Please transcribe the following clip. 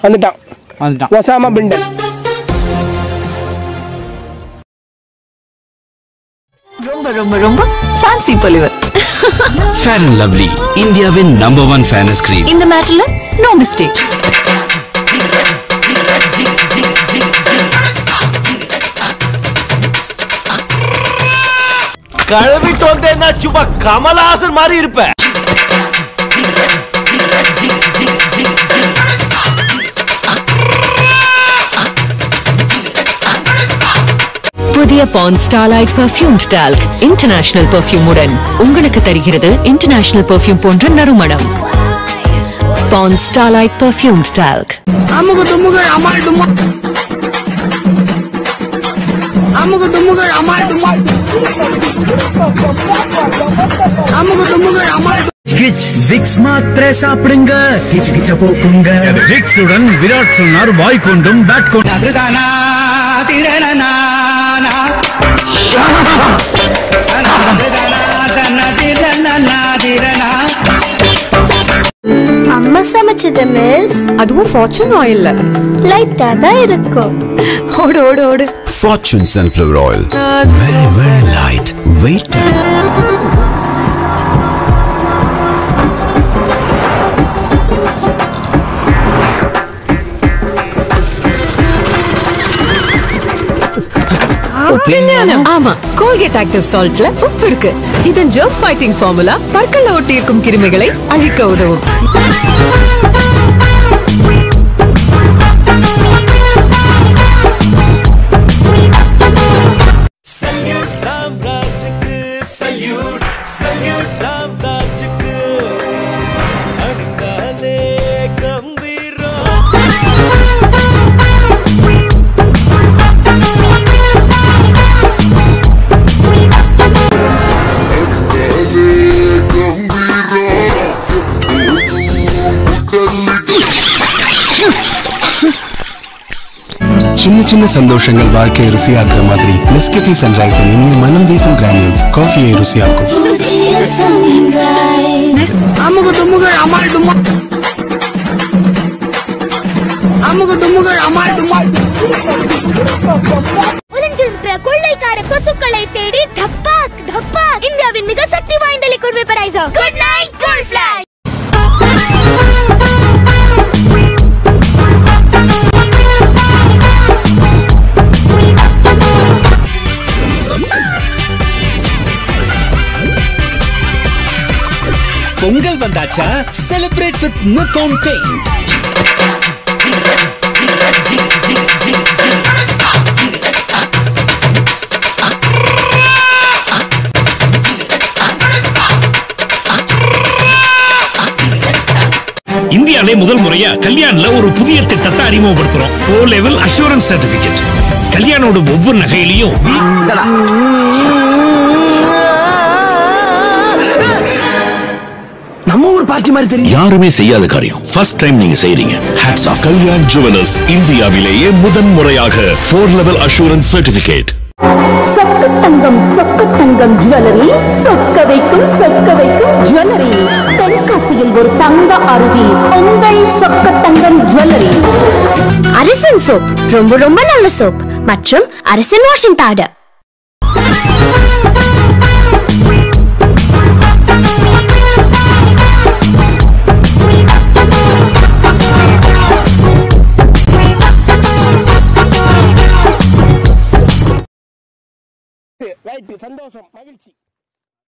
வந்துட்டான் வந்துட்டான் ஒசாமா பிண்டன் ரொம்ப ரொம்ப ரொம்ப ஃபேன்சி பொலிவர் ஃபேர் அண்ட் லவ்லி இந்தியாவின் நம்பர் ஒன் ஃபேனஸ் கிரீம் இந்த மேட்டர்ல நோ மிஸ்டேக் கழுவிட்டு வந்தேன்னா சும்மா கமலஹாசன் மாதிரி இருப்ப புதிய Pond's Starlight perfumed talc international perfume உடன் உங்களுக்கு தருகிறது இன்டர்நேஷனல் பர்ஃபியூம் போன்ற நறுமணம் பான் ஸ்டார்லைட் பர்ஃபியூம்ட் டால்க் அமுகு டுமுகள் அமால் டுமால் அமுகு டுமுகள் அமால் டுமால் அமுகு டுமுகள் அமால் விக்ஸ் மாத்திரை சாப்பிடுங்க கிச்சு கிச்ச போக்குங்க விக்ஸ் உடன் விராட் சொன்னார் வாய் கொண்டும் பேட் கொண்டும் அம்மா சமைச்சது மிஸ் அதுவும் ஃபார்ச்சூன் ஆயில்ல லைட்டா தான் இருக்கும் ஓடு ஓடு ஓடு Fortune Sunflower Oil. Very, very light. Wait. ஆமா கோல்கேட் ஆக்டிவ் சால்ட்ல உப்பு இருக்கு இதன் ஜெர்ம் ஃபைட்டிங் ஃபார்முலா பற்கள்ல ஒட்டி இருக்கும் கிருமிகளை அழிக்க உதவும் சல்யூட் ராம்ராஜுக்கு சல்யூட் சல்யூட் ராம்ராஜுக்கு அடித்தாலே கம்பீரம் சின்ன சின்ன சந்தோஷங்கள் வாழ்க்கையை ருசியாக்குற மாதிரி நெஸ்கஃபே சன்ரைஸ் இனிய மனம் வீசும் கிரானியல்ஸ் காஃபியை ருசியாக்கும் அமுகு டுமுகள் அமால் டுமால் அமுகு டுமுகள் அமால் டுமால் ஒளிஞ்சிருக்கிற கொள்ளைக்கார கொசுக்களை தேடி தப்பாக் தப்பாக் இந்தியாவின் மிக சக்தி வாய்ந்த liquid vaporiser Good Knight cool flash Pongal வந்தாச்சா செலிப்ரேட் வித் நிப்பான் பெயிண்ட் இந்தியாவிலே முதல் முறையா கல்யாண்ல ஒரு புதிய திட்டத்தை அறிமுகப்படுத்துறோம் ஃபோர் லெவல் அஷூரன்ஸ் சர்டிபிகேட் கல்யாணோட ஒவ்வொரு நகையிலையும் நம்ம ஊர் பார்ட்டி மாதிரி தெரியும் யாருமே செய்யாத காரியம் ஃபர்ஸ்ட் டைம் நீங்க செய்றீங்க ஹேட்ஸ் ஆஃப் கல்யாண் ஜுவல்லர்ஸ் இந்தியாவிலேயே முதன் முறையாக ஃபோர் லெவல் அஷூரன்ஸ் சர்டிபிகேட் சொக்க தங்கம் சொக்க தங்கம் ஜுவல்லரி சொக்க வைக்கும் சொக்க வைக்கும் ஜுவல்லரி தென்காசியில் ஒரு தங்க அருவி உங்கள் சொக்க தங்கம் ஜுவல்லரி அரசன் சோப் ரொம்ப ரொம்ப நல்ல சோப் மற்றும் அரசன் வாஷிங் பவுடர் ரைட்டு சந்தோஷம் மகிழ்ச்சி